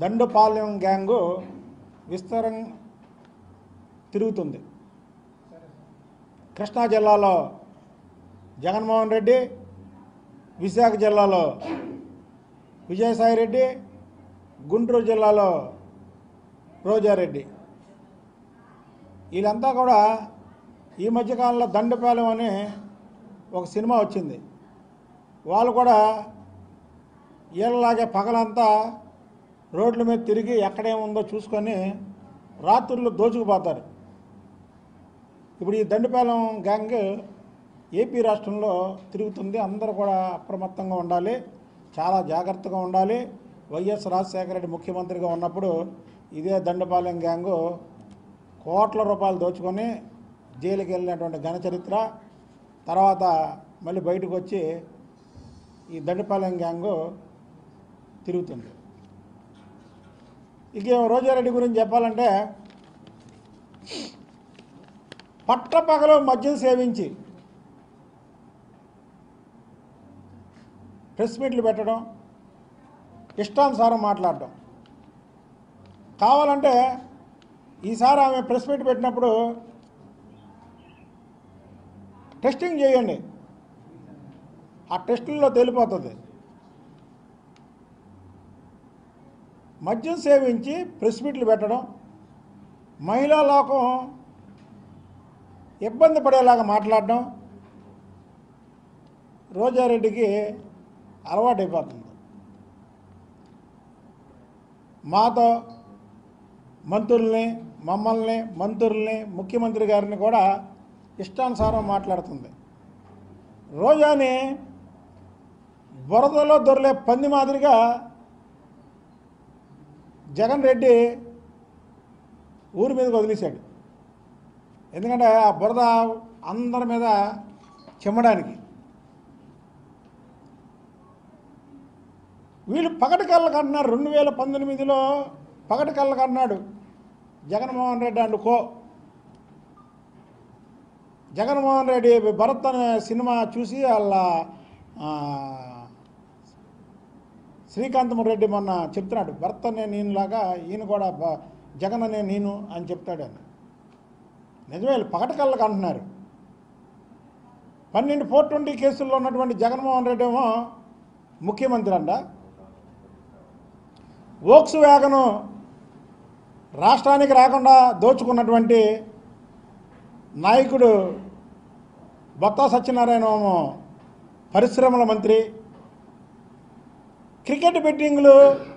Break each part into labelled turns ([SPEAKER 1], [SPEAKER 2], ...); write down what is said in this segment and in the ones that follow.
[SPEAKER 1] Dandupalem gang విస్తరం తిరుగుతుంది కృష్ణా జిల్లాలో జగన్మోహన్ రెడ్డి విశాఖ జిల్లాలో విజయసాయి రెడ్డి గుంటూరు జిల్లాలో రోజారెడ్డి వీళ్ళంతా కూడా ఈ మధ్యకాలంలో దండపాలెం అని ఒక సినిమా వచ్చింది వాళ్ళు కూడా వీళ్ళలాగే పగలంతా రోడ్ల మీద తిరిగి ఎక్కడేముందో చూసుకొని రాత్రులు దోచుకుపోతారు ఇప్పుడు ఈ దండపాలెం గ్యాంగ్ ఏపీ రాష్ట్రంలో తిరుగుతుంది అందరూ కూడా అప్రమత్తంగా ఉండాలి చాలా జాగ్రత్తగా ఉండాలి వైఎస్ రాజశేఖర రెడ్డి ముఖ్యమంత్రిగా ఉన్నప్పుడు ఇదే దండపాలెం గ్యాంగు కోట్ల రూపాయలు దోచుకొని జైలుకి వెళ్ళినటువంటి ఘన చరిత్ర తర్వాత మళ్ళీ బయటకు వచ్చి ఈ దండపాలెం గ్యాంగు తిరుగుతుంది ఇక రోజారెడ్డి గురించి చెప్పాలంటే పట్టపగలు మద్యం సేవించి ప్రెస్ మీట్లు పెట్టడం ఇష్టానుసారం మాట్లాడడం కావాలంటే ఈసారి ఆమె ప్రెస్ మీట్ పెట్టినప్పుడు టెస్టింగ్ చేయండి ఆ టెస్టుల్లో తేలిపోతుంది మద్యం సేవించి ప్రెస్ మీట్లు పెట్టడం మహిళా లోకం ఇబ్బంది పడేలాగా మాట్లాడడం రోజారెడ్డికి అలవాటైపోతుంది మాతో మంత్రుల్ని మమ్మల్ని మంత్రుల్ని ముఖ్యమంత్రి గారిని కూడా ఇష్టానుసారం మాట్లాడుతుంది రోజాని బురదలో దొరలే పంది మాదిరిగా జగన్ రెడ్డి ఊరి మీదకి వదిలేశాడు ఎందుకంటే ఆ బురద అందరి మీద చిమ్మడానికి వీళ్ళు పగటి కళ్ళకు అంటున్నారు రెండు వేల పంతొమ్మిదిలో పగటి కళ్ళకు అన్నాడు జగన్మోహన్ రెడ్డి అండ్ కో జగన్మోహన్ రెడ్డి భరత్ అనే సినిమా చూసి వాళ్ళ ఆ, శ్రీకాంతం రెడ్డి మొన్న చెప్తున్నాడు భరత్ అనే నేనులాగా ఈయన కూడా బ- జగన్ అనే నేను అని చెప్తాడు అని నిజమే వీళ్ళు పగటి కళ్ళకు అంటున్నారు పన్నెండు ఫోర్ ట్వంటీ కేసుల్లో ఉన్నటువంటి జగన్మోహన్ రెడ్డి ఏమో ముఖ్యమంత్రి అంట వోక్స్ వ్యాగను రాష్ట్రానికి రాకుండా దోచుకున్నటువంటి నాయకుడు బొత్తా సత్యనారాయణ ఏమో పరిశ్రమల మంత్రి క్రికెట్ బెట్టింగ్లు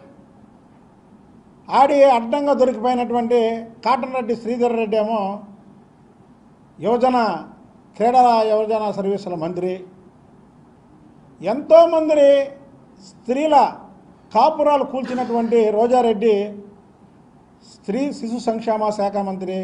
[SPEAKER 1] ఆడి అడ్డంగా దొరికిపోయినటువంటి కాటన్ రెడ్డి శ్రీధర్ రెడ్డి ఏమో యువజన క్రీడల యువజన సర్వీసుల మంత్రి ఎంతోమంది స్త్రీల కాపురాలు కూల్చినటువంటి రోజారెడ్డి స్త్రీ శిశు సంక్షేమ శాఖ మంత్రి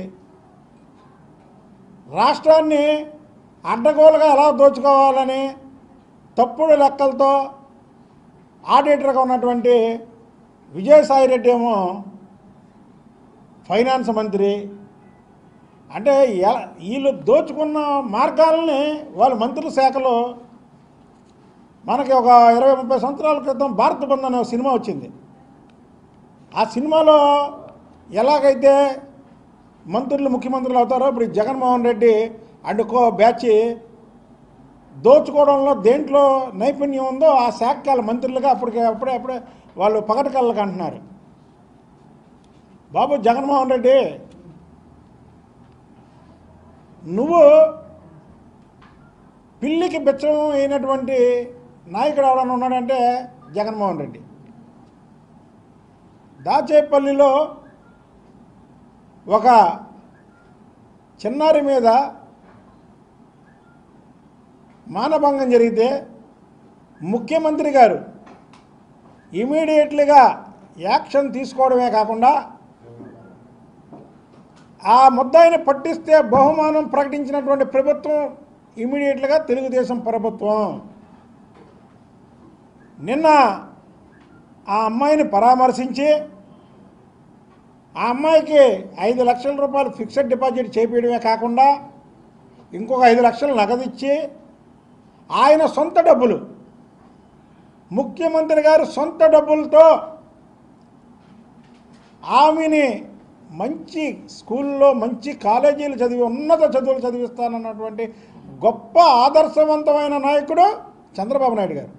[SPEAKER 1] రాష్ట్రాన్ని అడ్డగోలుగా ఎలా దోచుకోవాలని తప్పుడు లెక్కలతో ఆడిటర్గా ఉన్నటువంటి విజయసాయి రెడ్డి ఏమో ఫైనాన్స్ మంత్రి అంటే ఎ- వీళ్ళు దోచుకున్న మార్గాలని వాళ్ళ మంత్రుల శాఖలో మనకి ఒక ఇరవై ముప్పై సంవత్సరాల క్రితం భారత బంధ్ అనే ఒక సినిమా వచ్చింది ఆ సినిమాలో ఎలాగైతే మంత్రులు ముఖ్యమంత్రులు అవుతారో ఇప్పుడు ఈ Jaganmohan Reddy and co batch దోచుకోవడంలో దేంట్లో నైపుణ్యం ఉందో ఆ శాఖల మంత్రులుగా అప్పటికే అప్పుడే అప్పుడే వాళ్ళు పగటకళ్ళకి అంటున్నారు బాబు జగన్మోహన్ రెడ్డి నువ్వు పిల్లికి బిచ్చం అయినటువంటి నాయకుడు ఎవడన్నా ఉన్నాడంటే జగన్మోహన్ రెడ్డి దాచేపల్లిలో ఒక చిన్నారి మీద మానభంగం జరిగితే ముఖ్యమంత్రి గారు ఇమీడియట్లీగా యాక్షన్ తీసుకోవడమే కాకుండా ఆ ముద్దాయిని పట్టిస్తే బహుమానం ప్రకటించినటువంటి ప్రభుత్వం ఇమీడియట్లుగా తెలుగుదేశం ప్రభుత్వం నిన్న ఆ అమ్మాయిని పరామర్శించి ఆ అమ్మాయికి ఐదు లక్షల రూపాయలు ఫిక్స్డ్ డిపాజిట్ చేపించడమే కాకుండా ఇంకొక ఐదు లక్షలు నగదిచ్చి ఆయన సొంత డబ్బులు ముఖ్యమంత్రి గారు సొంత డబ్బులతో ఆమెని మంచి స్కూల్లో మంచి కాలేజీలు చదివి ఉన్నత చదువులు చదివిస్తానన్నటువంటి గొప్ప ఆదర్శవంతమైన నాయకుడు చంద్రబాబు నాయుడు గారు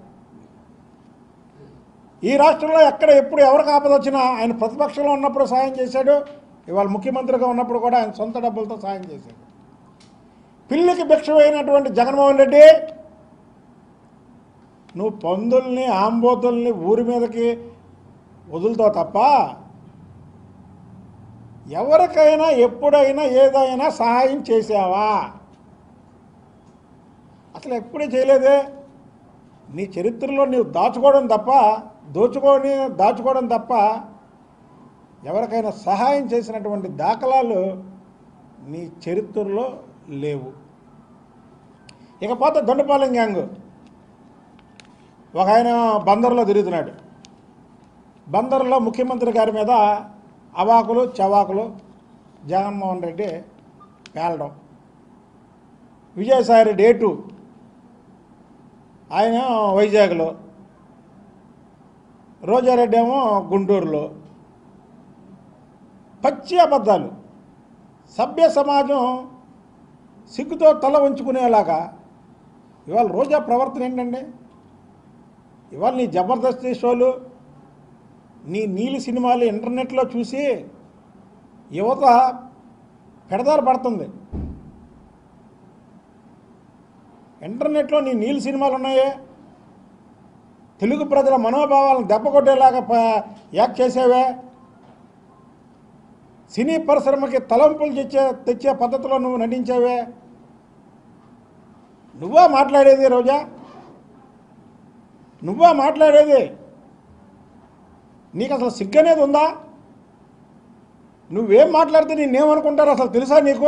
[SPEAKER 1] ఈ రాష్ట్రంలో ఎక్కడ ఎప్పుడు ఎవరికి ఆపద వచ్చినా ఆయన ప్రతిపక్షంలో ఉన్నప్పుడు సాయం చేశాడు ఇవాళ ముఖ్యమంత్రిగా ఉన్నప్పుడు కూడా ఆయన సొంత డబ్బులతో సాయం చేశాడు పిల్లికి భిక్షమైనటువంటి జగన్మోహన్ రెడ్డి నువ్వు పందుల్ని ఆంబోతుల్ని ఊరి మీదకి వదులుతావు తప్ప ఎవరికైనా ఎప్పుడైనా ఏదైనా సహాయం చేసావా అసలు ఎప్పుడూ చేయలేదే నీ చరిత్రలో నీవు దాచుకోవడం తప్ప దోచుకొని దాచుకోవడం తప్ప ఎవరికైనా సహాయం చేసినటువంటి దాఖలాలు నీ చరిత్రలో లేవు ఇకపోతే దొండపాలెం గ్యాంగ్ ఒక ఆయన బందర్లో తిరుగుతున్నాడు బందర్లో ముఖ్యమంత్రి గారి మీద అవాకులు చవాకులు జగన్మోహన్ రెడ్డి పేలడం విజయసాయి రెడ్డి ఏటు ఆయన వైజాగ్లో రోజారెడ్డి ఏమో గుంటూరులో పచ్చి అబద్ధాలు సభ్య సమాజం సిగ్గుతో తల ఉంచుకునేలాగా ఇవాళ రోజా ప్రవర్తన ఏంటండి ఇవాళ నీ జబర్దస్త్ షోలు నీ నీలి సినిమాలు ఇంటర్నెట్లో చూసి యువత పెడదారు పడుతుంది ఇంటర్నెట్లో నీ నీలి సినిమాలు ఉన్నాయే తెలుగు ప్రజల మనోభావాలను దెబ్బ కొట్టేలాగా ప- యాక్ట్ చేసేవే సినీ పరిశ్రమకి తలంపులు తెచ్చే తెచ్చే పద్ధతిలో నువ్వు నటించావే నువ్వా మాట్లాడేది రోజా నువ్వా మాట్లాడేది నీకు అసలు సిగ్గు అనేది ఉందా నువ్వేం మాట్లాడితే నేనేమనుకుంటారు అసలు తెలుసా నీకు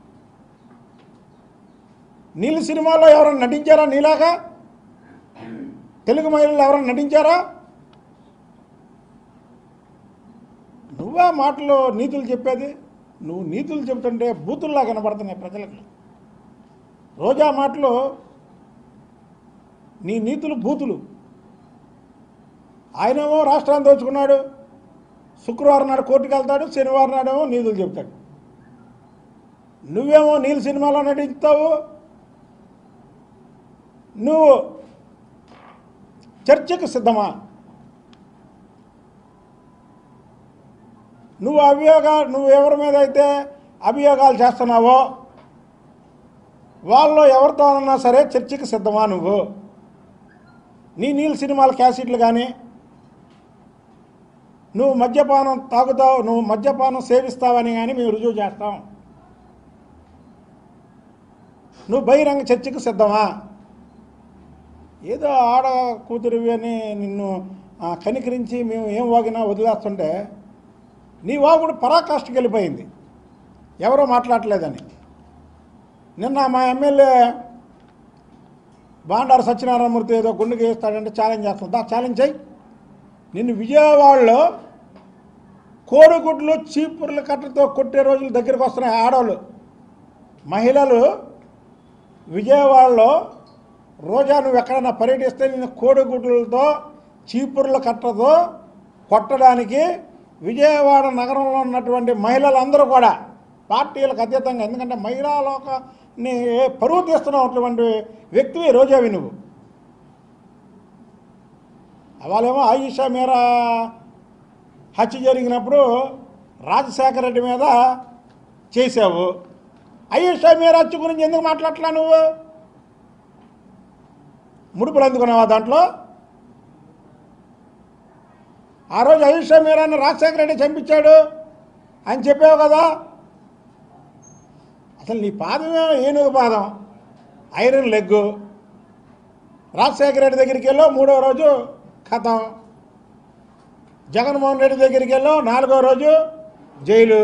[SPEAKER 1] నీళ్ళు సినిమాలో ఎవరైనా నటించారా నీలాగా తెలుగు మహిళలు ఎవరైనా నటించారా నువ్వా మాటలు నీతులు చెప్పేది నువ్వు నీతులు చెబుతుంటే బూతుల్లా కనబడుతున్నాయి ప్రజలకు రోజా మాటలు నీ నీతులు బూతులు ఆయనేమో రాష్ట్రాన్ని దోచుకున్నాడు శుక్రవారం నాడు కోర్టుకు వెళ్తాడు శనివారం నాడేమో నీతులు చెప్తాడు నువ్వేమో నీళ్ళు సినిమాలో నటిస్తావు నువ్వు చర్చకు సిద్ధమా నువ్వు అభియోగాలు నువ్వు ఎవరి మీద అయితే అభియోగాలు చేస్తున్నావో వాళ్ళు ఎవరితోనన్నా సరే చర్చకి సిద్ధమా నువ్వు నీ నీళ్ళ సినిమాల క్యాసెట్లు కానీ నువ్వు మద్యపానం తాగుతావు నువ్వు మద్యపానం సేవిస్తావని కానీ మేము రుజువు చేస్తాం నువ్వు బహిరంగ చర్చకు సిద్ధమా ఏదో ఆడ కూతురివి అని నిన్ను ఆ, కనికరించి మేము ఏం వాగినా వదిలేస్తుంటే నీ వాగుడు పరాకాష్ఠకి వెళ్ళిపోయింది ఎవరో మాట్లాడలేదని నిన్న మా ఎమ్మెల్యే బాండారు సత్యనారాయణమూర్తి ఏదో గుండెకి వేస్తాడంటే ఛాలెంజ్ చేస్తుందా ఛాలెంజ్ చేయి నిన్ను విజయవాడలో కోడిగుడ్లు చీపుర్ల కట్టతో కొట్టే రోజులు దగ్గరికి వస్తున్నాయి ఆడవాళ్ళు మహిళలు విజయవాడలో రోజా నువ్వు ఎక్కడైనా పర్యటిస్తే నేను కోడిగుడ్లతో చీపుర్ల కట్టతో కొట్టడానికి విజయవాడ నగరంలో ఉన్నటువంటి మహిళలందరూ కూడా పార్టీలకు అతీతంగా ఎందుకంటే మహిళా లోకాన్ని పరువు తీస్తున్నటువంటి వ్యక్తివి రోజావి నువ్వు వాళ్ళేమో ఆయిషా మీరా హత్య జరిగినప్పుడు రాజశేఖర రెడ్డి మీద చేసావు ఆయిషా మీరా హత్య గురించి ఎందుకు మాట్లాడట్లా నువ్వు ముడుపులు అందుకున్నావా దాంట్లో ఆ రోజు ఆయుషా మీరాన్ని రాజశేఖర రెడ్డి చంపించాడు అని చెప్పావు కదా అసలు నీ పాదమే ఏనుగు పాదం ఐరన్ లెగ్గు రాజశేఖర రెడ్డి దగ్గరికి వెళ్ళో మూడో రోజు కథం జగన్మోహన్ రెడ్డి దగ్గరికి వెళ్ళో నాలుగో రోజు జైలు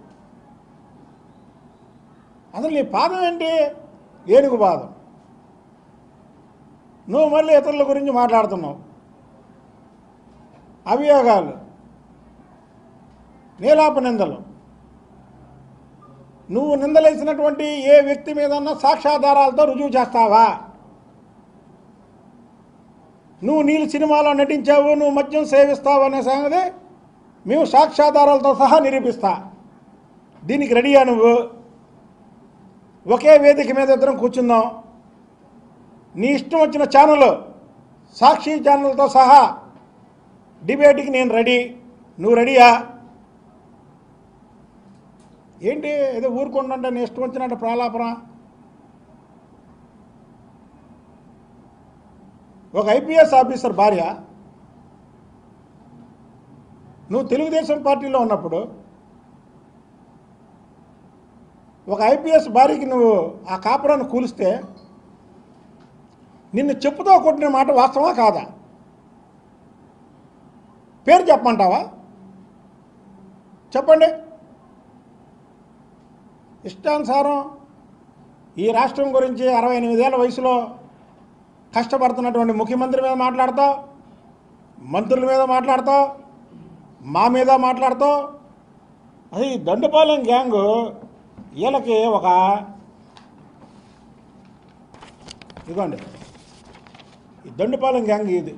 [SPEAKER 1] అసలు నీ పాదం ఏంటి ఏనుగు పాదం నువ్వు మళ్ళీ ఇతరుల గురించి మాట్లాడుతున్నావు అభియోగాలు నీలాప నిందలు నువ్వు నిందలేసినటువంటి ఏ వ్యక్తి మీదన్నా సాక్ష్యాధారాలతో రుజువు చేస్తావా నువ్వు నీళ్ళు సినిమాలో నటించావు నువ్వు మద్యం సేవిస్తావు అనే సంగతి మేము సాక్ష్యాధారాలతో సహా నిరూపిస్తా దీనికి రెడీయా నువ్వు ఒకే వేదిక మీద ఇద్దరం కూర్చుందాం నీ ఇష్టం వచ్చిన ఛానల్ సాక్షి ఛానల్తో సహా డిబేట్కి నేను రెడీ నువ్వు రెడీయా ఏంటి ఏదో ఊరుకుంటుంటే నీ ఇష్టం వచ్చినట్టు ప్రాలాపన ఒక ఐపీఎస్ ఆఫీసర్ భార్య నువ్వు తెలుగుదేశం పార్టీలో ఉన్నప్పుడు ఒక ఐపీఎస్ భార్యకి నువ్వు ఆ కాపురాన్ని కూలిస్తే నిన్ను చెప్పుతో కొట్టిన మాట వాస్తవా కాదా పేరు చెప్పమంటావా చెప్పండి ఇష్టానుసారం ఈ రాష్ట్రం గురించి అరవై ఎనిమిదేళ్ల వయసులో కష్టపడుతున్నటువంటి ముఖ్యమంత్రి మీద మాట్లాడతావు మంత్రుల మీద మాట్లాడతావు మా మీద మాట్లాడతావు అది ఈ దండుపాలెం గ్యాంగు వీళ్ళకి ఒక ఇదిగోండి ఈ దండుపాలెం గ్యాంగ్ ఇది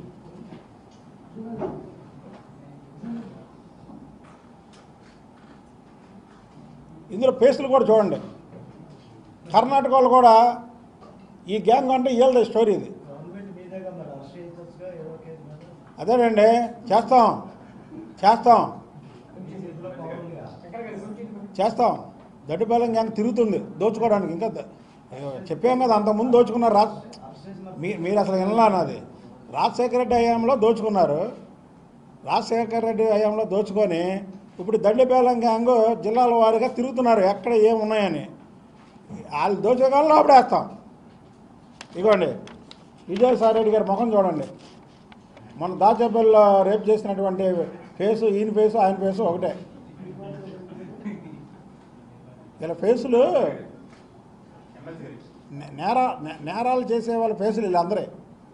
[SPEAKER 1] ఇందులో పేస్టులు కూడా చూడండి కర్ణాటకలో కూడా ఈ గ్యాంగ్ అంటే వీళ్ళది స్టోరీ ఇది
[SPEAKER 2] గవర్నమెంట్ మీదేగా మరి అరెస్ట్ చేయొచ్చుగా ఏదో కేసు మీద
[SPEAKER 1] అదేనండి చేస్తాం చేస్తాం
[SPEAKER 2] మీ చేతిలో పవర్ ఉందిగా
[SPEAKER 1] చేస్తాం దడ్డుపాలెం గ్యాంగ్ తిరుగుతుంది దోచుకోవడానికి ఇంకా ద- అయ్యో, చెప్పాం కదా అంతకుముందు దోచుకున్నారు రా
[SPEAKER 2] అరెస్ట్ చేసిన
[SPEAKER 1] మీ మీరు అసలు వినలా నాది రాజశేఖర రెడ్డి హయాంలో దోచుకున్నారు రాజశేఖర రెడ్డి హయాంలో దోచుకొని ఇప్పుడు దండిపేలం గ్యాంగ్ జిల్లాల వారీగా తిరుగుతున్నారు ఎక్కడ ఏమున్నాయని వాళ్ళు దోచుకోవాలని ఆపడేస్తాం ఇదిగోండి విజయసాయి రెడ్డి గారి ముఖం చూడండి మన దాచేపల్లిలో రేపు చేసినటువంటి ఫేసు ఈయన ఫేసు ఆయన ఫేసు ఒకటే ఇలా ఫేసులు నే- నేరా నే- నేరాలు చేసే వాళ్ళ ఫేసులు వీళ్ళందరే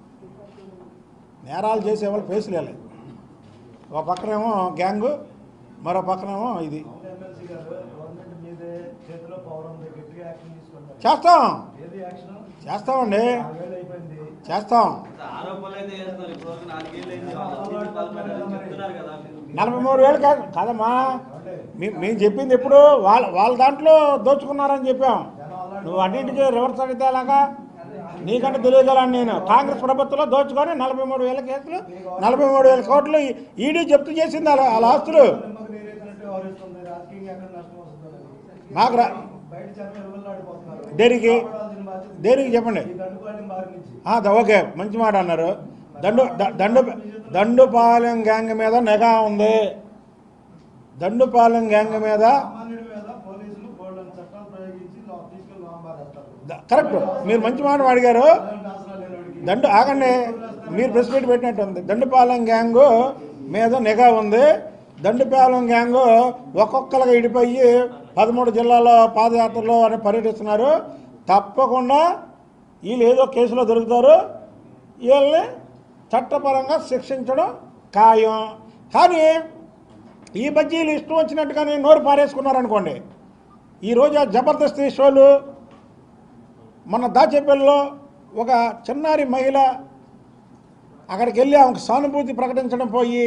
[SPEAKER 1] నేరాలు చేసే వాళ్ళ ఫేసులు వీళ్ళే ఒక పక్కనేమో గ్యాంగు మరో పక్కనేమో ఇది
[SPEAKER 2] అవును ఎమ్మెల్సీ గారు గవర్నమెంట్ మీదే చేతిలో పవర్ ఉంది గట్టిగా యాక్షన్ తీసుకోండి
[SPEAKER 1] చేస్తాం
[SPEAKER 2] ఏది యాక్షన్
[SPEAKER 1] చేస్తామండి
[SPEAKER 2] నాలుగేళ్ళు అయిపోయింది
[SPEAKER 1] చేస్తాం
[SPEAKER 3] ఆరోపణలు అయితే చేస్తున్నారు ఇప్పుడు నాలుగేళ్ళు అయింది వాళ్ళు పదకొండు చెప్తున్నారు కదా మీరు.
[SPEAKER 1] నలభై మూడు వేలు కాదు కాదమ్మా మీ- మేము చెప్పింది ఎప్పుడు వాళ్ళ వాళ్ళ దాంట్లో దోచుకున్నారని చెప్పాం నువ్వు అన్నింటికి రివర్స్ అడిగితే ఎలాగా నీకంటే తెలియగలను నేను కాంగ్రెస్ ప్రభుత్వంలో దోచుకొని నలభై మూడు వేల కేసులు నలభై మూడు వేల కోట్లు ఈడీ జప్తు చేసింది అలా వాళ్ళ ఆస్తులు
[SPEAKER 2] నిమ్మకు నీరేసినట్టు వ్యవహరిస్తుంది రాజకీయంగా ఎక్కడ నష్టం వస్తుంది
[SPEAKER 1] మాకు రా
[SPEAKER 2] బయట జనం ఎలుగులాడిపోతున్నారు
[SPEAKER 1] దేనికి?
[SPEAKER 2] కాపాడాల్సిన బాధ్యత
[SPEAKER 1] దేనికి చెప్పండి
[SPEAKER 2] ఈ దండుపాలెం బారి నుంచి
[SPEAKER 1] ఆ, ద- ఓకే మంచి మాట అన్నారు దండు ద- దండు దండుపాలెం గ్యాంగ్ మీద నిఘా ఉంది దండుపాలెం గ్యాంగ్ మీద
[SPEAKER 2] సామాన్యుడి మీద పోలీసులు బోల్డెన్ చట్టాలు ప్రయోగించి లో- తీసుకెళ్లి లోన్ బారేస్తారు
[SPEAKER 1] ద- కరెక్ట్ మీరు మంచి మాట అడిగారు
[SPEAKER 2] అలాంటి ఆసనాలు లేనివాడికి
[SPEAKER 1] దండు ఆగండి మీరు ప్రెస్ మీట్ పెట్టినట్టు ఉంది దండుపాలెం గ్యాంగు మీద నిఘా ఉంది దండుపాలెం గ్యాంగు ఒక్కొక్కరుగా ఇడిపోయి పదమూడు జిల్లాలో పాదయాత్రలో అని పర్యటిస్తున్నారు తప్పకుండా వీళ్ళు ఏదో కేసులో దొరుకుతారు వీళ్ళని చట్టపరంగా శిక్షించడం ఖాయం కానీ ఈ బజ్జీలు ఇష్టం వచ్చినట్టుగానే నోరు పారేసుకున్నారనుకోండి ఈరోజు ఆ జబర్దస్త్ షోలు మన దాచేపల్లిలో ఒక చిన్నారి మహిళ అక్కడికి వెళ్ళి ఆమెకు సానుభూతి ప్రకటించడం పోయి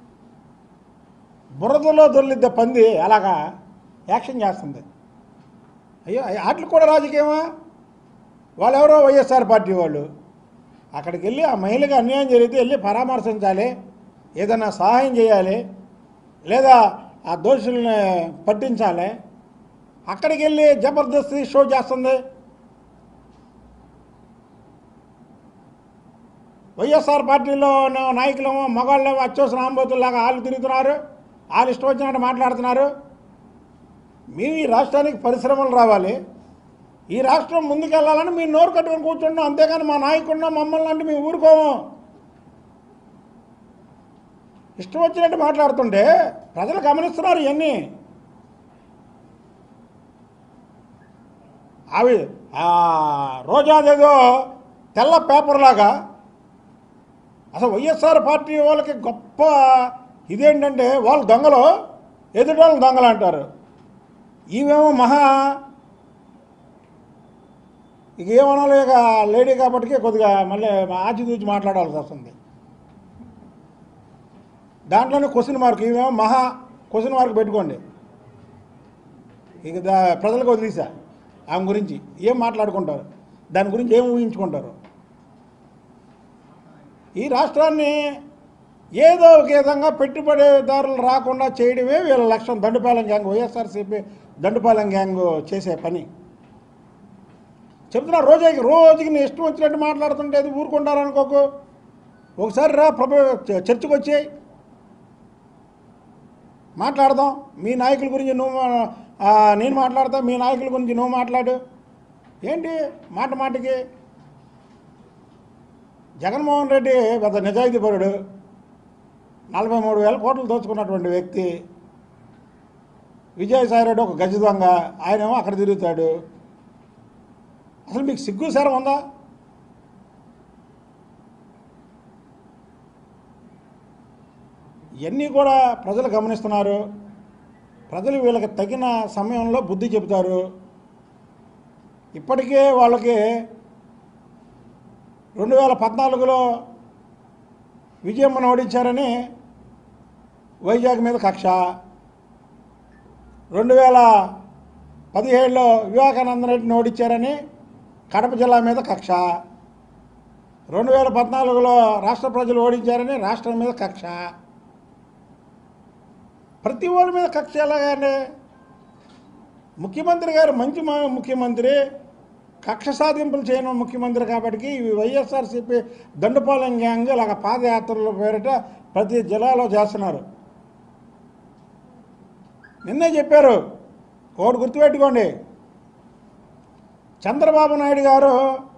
[SPEAKER 1] బురదలో దొర్లిద్ద పంది అలాగా యాక్షన్ చేస్తుంది అయ్యో వాటికి కూడా రాజకీయమా వాళ్ళు ఎవరో వైఎస్ఆర్ పార్టీ వాళ్ళు అక్కడికి వెళ్ళి ఆ మహిళకి అన్యాయం జరిగితే వెళ్ళి పరామర్శించాలి ఏదైనా సహాయం చేయాలి లేదా ఆ దోషుల్ని పట్టించాలి అక్కడికి వెళ్ళి జబర్దస్త్ షో చేస్తుంది వైఎస్ఆర్ పార్టీలో ఉన్న నాయకులేమో మగాళ్ళేమో అత్యవసర ఆంబోతుల్లాగా వాళ్ళు తిరుగుతున్నారు వాళ్ళు ఇష్టం వచ్చినట్టు మాట్లాడుతున్నారు మేము ఈ రాష్ట్రానికి పరిశ్రమలు రావాలి ఈ రాష్ట్రం ముందుకెళ్ళాలని మేము నోరు కట్టుకొని కూర్చుంటాం అంతేగాని మా నాయకుడినో మమ్మల్ని అంటే మేము ఊరుకోము ఇష్టం వచ్చినట్టు మాట్లాడుతుంటే ప్రజలు గమనిస్తున్నారు ఇవన్నీ అవి ఆ, రోజాదేదో తెల్ల పేపర్లాగా అసలు వైఎస్ఆర్ పార్టీ వాళ్ళకి గొప్ప ఇదేంటంటే వాళ్ళు దొంగలు ఎదుటి వాళ్ళు దొంగలు అంటారు ఈమెమో మహా ఇక ఏమనాలి ఇక లేడీ కాబట్టి కొద్దిగా మళ్ళీ ఆచితూచి మాట్లాడాల్సి వస్తుంది దాంట్లోనే క్వశ్చన్ మార్క్ ఇవేమో మహా క్వశ్చన్ మార్క్ పెట్టుకోండి ఇక దా ప్రజలకు వదిలేసా ఆమె గురించి ఏం మాట్లాడుకుంటారు దాని గురించి ఏం ఊహించుకుంటారు ఈ రాష్ట్రాన్ని ఏదో ఒక విధంగా పెట్టుబడిదారులు రాకుండా చేయడమే వీళ్ళ లక్ష్యం దండుపాలెం గ్యాంగ్ వైఎస్ఆర్సీపీ దండుపాలెం గ్యాంగ్ చేసే పని చెప్తున్నా రోజుకి రోజుకి నీ ఇష్టం వచ్చినట్టు మాట్లాడుతుంటే అది ఊరుకుంటారనుకోకు ఒకసారి రా ప్రభు చర్చకు వచ్చేయి మాట్లాడదాం మీ నాయకుల గురించి నువ్వు ఆ, నేను మాట్లాడతా మీ నాయకుల గురించి నువ్వు మాట్లాడు ఏంటి మాట మాటకి జగన్మోహన్ రెడ్డి పెద్ద నిజాయితీ పరుడు నలభై మూడు వేల కోట్లు దోచుకున్నటువంటి వ్యక్తి విజయసాయి రెడ్డి ఒక గజ దొంగ ఆయనేమో అక్కడ తిరుగుతాడు అసలు మీకు సిగ్గు సారం ఉందా ఇవన్నీ కూడా ప్రజలు గమనిస్తున్నారు ప్రజలు వీళ్ళకి తగిన సమయంలో బుద్ధి చెబుతారు ఇప్పటికే వాళ్ళకి రెండు వేల పద్నాలుగులో విజయమ్మను ఓడించారని వైజాగ్ మీద కక్ష రెండు వేల పదిహేడులో వివేకానంద రెడ్డిని ఓడించారని కడప జిల్లా మీద కక్ష రెండు వేల పద్నాలుగులో రాష్ట్ర ప్రజలు ఓడించారని రాష్ట్రం మీద కక్ష ప్రతి వాళ్ళ మీద కక్ష ఎలాగండి ముఖ్యమంత్రి గారు మంచి మ- ముఖ్యమంత్రి కక్ష సాధింపులు చేయని ముఖ్యమంత్రి కాబట్టి ఈ వైఎస్ఆర్సీపీ దండుపాలెం గ్యాంగ్ ఇలాగ పాదయాత్రల పేరిట ప్రతి జిల్లాలో చేస్తున్నారు నిన్నే చెప్పారు ఒకటి గుర్తుపెట్టుకోండి చంద్రబాబు నాయుడు గారు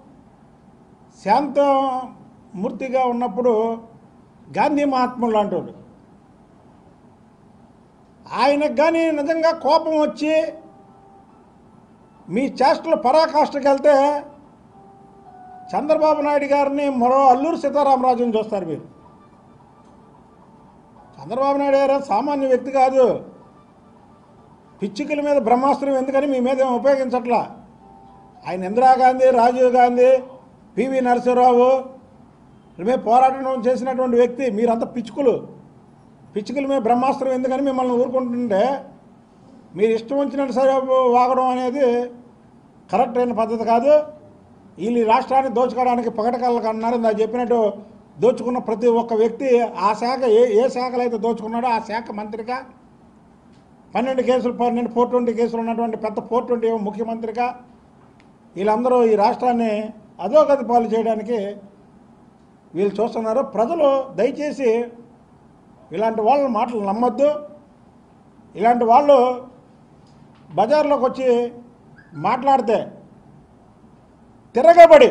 [SPEAKER 1] శాంతమూర్తిగా ఉన్నప్పుడు గాంధీ మహాత్ములు లాంటి ఆయనకు కానీ నిజంగా కోపం వచ్చి మీ చేష్టలు పరాకాష్ఠకి వెళ్తే చంద్రబాబు నాయుడు గారిని మరో అల్లూరు సీతారామరాజుని చూస్తారు మీరు చంద్రబాబు నాయుడు గారు సామాన్య వ్యక్తి కాదు పిచ్చుకల మీద బ్రహ్మాస్త్రం ఎందుకని మీ మీద ఏం ఉపయోగించట్లా ఆయన ఇందిరాగాంధీ రాజీవ్ గాంధీ పివి నరసింహరావు మీద పోరాటం చేసినటువంటి వ్యక్తి మీరంతా పిచ్చుకలు పిచ్చుకల మీద బ్రహ్మాస్త్రం ఎందుకని మిమ్మల్ని ఊరుకుంటుంటే మీరు ఇష్టం వచ్చినట్టు సరే వాగడం అనేది కరెక్ట్ అయిన పద్ధతి కాదు వీళ్ళు ఈ రాష్ట్రాన్ని దోచుకోవడానికి పగటకళ్ళకు అన్నారు నాకు చెప్పినట్టు దోచుకున్న ప్రతి ఒక్క వ్యక్తి ఆ శాఖ ఏ ఏ శాఖలో అయితే దోచుకున్నాడో ఆ శాఖ మంత్రిగా పన్నెండు కేసులు పన్నెండు ఫోర్ ట్వంటీ కేసులు ఉన్నటువంటి పెద్ద ఫోర్ ట్వంటీ ముఖ్యమంత్రిగా వీళ్ళందరూ ఈ రాష్ట్రాన్ని అధోగతి పాలు చేయడానికి వీళ్ళు చూస్తున్నారు ప్రజలు దయచేసి ఇలాంటి వాళ్ళ మాటలు నమ్మొద్దు ఇలాంటి వాళ్ళు బజార్లోకి వచ్చి మాట్లాడితే తిరగబడి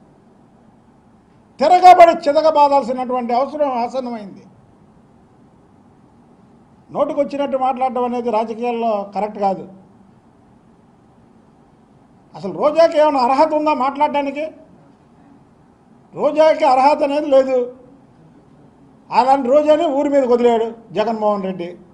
[SPEAKER 1] తిరగబడి చితకబాదాల్సినటువంటి అవసరం ఆసన్నమైంది నోటికి వచ్చినట్టు మాట్లాడడం అనేది రాజకీయాల్లో కరెక్ట్ కాదు అసలు రోజాకి ఏమైనా అర్హత ఉందా మాట్లాడడానికి రోజాకి అర్హత అనేది లేదు అలాంటి రోజాని ఊరి మీద వదిలాడు జగన్మోహన్ రెడ్డి